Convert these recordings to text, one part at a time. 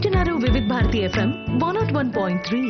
వింటున్నారు Vividh Bharati FM one naught one point three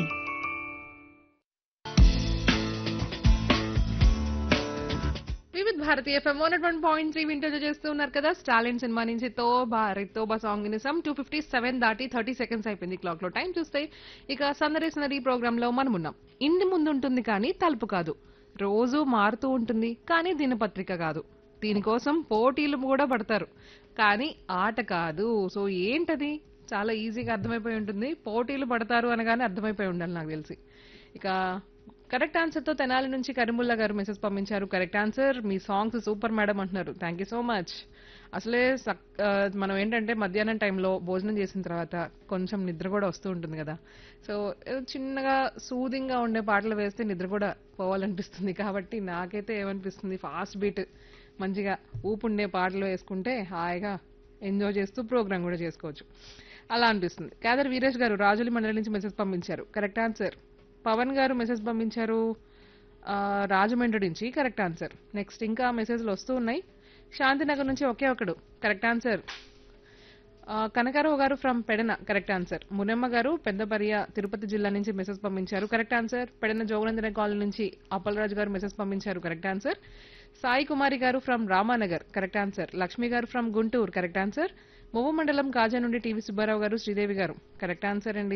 Vividh Bharatiya FM one one point three వింటూ చేస్తూ ఉన్నారు కదా స్టాలిన్ సినిమా నుంచి తో భారత్ తోబా సాంగ్ నిసం టూ ఫిఫ్టీ సెవెన్ దాటి థర్టీ సెకండ్స్ అయిపోయింది క్లాక్ లో టైం చూస్తే ఇక సందడి సందడి ప్రోగ్రామ్ లో మనం ఉన్నాం ఇంటి ముందు ఉంటుంది కానీ తలుపు కాదు రోజు మారుతూ ఉంటుంది కానీ దినపత్రిక కాదు దీనికోసం పోటీలు కూడా పడతారు కానీ ఆట కాదు సో ఏంటది చాలా ఈజీగా అర్థమైపోయి ఉంటుంది పోటీలు పడతారు అనగానే అర్థమైపోయి ఉండాలి నాకు తెలిసి ఇక కరెక్ట్ ఆన్సర్ తో తెనాలి నుంచి కరిముల్లా గారు మెసేజ్ పంపించారు కరెక్ట్ ఆన్సర్ మీ సాంగ్స్ సూపర్ మేడం అంటున్నారు థ్యాంక్ యూ సో మచ్ అసలే సక్- ఆ, మనం ఏంటంటే మధ్యాహ్నం టైంలో భోజనం చేసిన తర్వాత కొంచెం నిద్ర కూడా వస్తూ ఉంటుంది కదా సో ఏదో చిన్నగా సూదింగ్ గా ఉండే పాటలు వేస్తే నిద్ర కూడా పోవాలనిపిస్తుంది కాబట్టి నాకైతే ఏమనిపిస్తుంది ఫాస్ట్ బీట్ మంచిగా ఊపుండే పాటలు వేసుకుంటే హాయిగా ఎంజాయ్ చేస్తూ ప్రోగ్రామ్ కూడా చేసుకోవచ్చు అలా అనిపిస్తుంది కేదర్ వీరేష్ గారు రాజులి మండలి నుంచి మెసేజ్ పంపించారు కరెక్ట్ ఆన్సర్ పవన్ గారు మెసేజ్ పంపించారు ఆ, రాజమండ్రి నుంచి కరెక్ట్ ఆన్సర్ నెక్స్ట్ ఇంకా మెసేజ్లు వస్తూ ఉన్నాయి శాంతినగర్ నుంచి ఒకే ఒకడు కరెక్ట్ ఆన్సర్ ఆ, Kanakarao garu from Pedana correct answer Munamma garu Peddapariya Tirupati జిల్లా నుంచి మెసేజ్ పంపించారు correct answer Pedana Jogunandana colony నుంచి అప్పలరాజు గారు మెసేజ్ పంపించారు correct answer Sai Kumari garu from Ramanagar correct answer Lakshmi garu from Guntur correct answer Muvva మండలం కాజా నుండి టీవీ సుబ్బారావు గారు శ్రీదేవి గారు కరెక్ట్ ఆన్సర్ అండి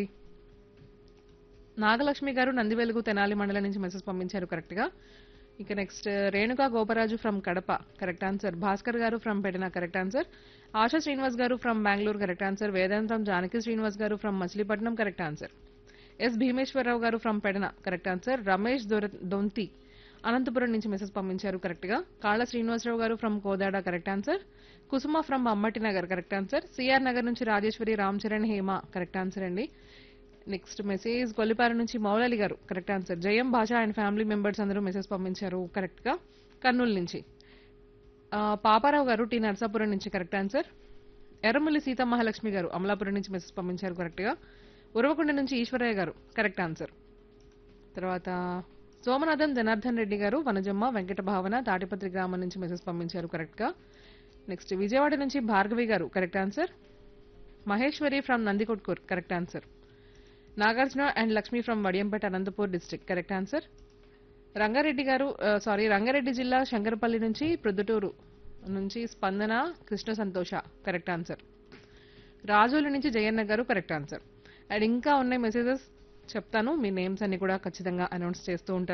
నాగలక్ష్మి గారు నందివెలుగు తెనాలి మండలం నుంచి మెసేజ్ పంపించారు కరెక్ట్ గా ఇక next Renuka Goparaju from Kadapa correct answer Bhaskar garu from Pedana correct answer Asha Srinivas garu from Bengaluru correct answer Vedantam Janaki Srinivas garu from Machilipatnam correct answer S Bhimeswararao garu from Pedana correct answer Ramesh దొర- దొంతి అనంతపురం నుంచి మెసేజ్ పంపించారు కరెక్ట్ గా Kalla Srinivasarao garu from Kodada correct answer Kusuma from Ammati Nagar correct answer C R Nagar నుంచి రాజేశ్వరి రామ్ చరణ్ హేమ కరెక్ట్ ఆన్సర్ అండి నెక్స్ట్ మెసేజ్ కొల్లిపార నుంచి Moulali garu correct answer Jayam Basha and family members అందరూ message పంపించారు correct గా కర్నూలు నుంచి ఆ, పాపారావు గారు టీ నర్సాపురం నుంచి కరెక్ట్ ఆన్సర్ ఎర్రమల్లి సీతా మహాలక్ష్మి గారు అమలాపురం నుంచి మెసేజ్ పంపించారు కరెక్ట్ గా ఉరవకొండ నుంచి ఈశ్వరయ్య గారు కరెక్ట్ ఆన్సర్ తర్వాత సోమనాథం జనార్దన్ రెడ్డి గారు వనజమ్మ వెంకట భావన తాటిపత్రి గ్రామం నుంచి మెసేజ్ పంపించారు కరెక్ట్ గా నెక్స్ట్ విజయవాడ నుంచి Bhargavi garu correct answer Maheshwari from Nandikotkur correct answer Nagarjuna and Lakshmi from Vadiyampeta Anantapur district correct answer Rangareddy garu sorry Rangareddy జిల్లా శంకరపల్లి నుంచి ప్రొద్దుటూరు నుంచి స్పందన కృష్ణ సంతోష కరెక్ట్ ఆన్సర్ రాజోలు నుంచి జయన్న గారు కరెక్ట్ ఆన్సర్ అండ్ ఇంకా ఉన్నాయి మెసేజెస్ చెప్తాను మీ నేమ్స్ అన్ని కూడా ఖచ్చితంగా అనౌన్స్ చేస్తూ ఉంటాను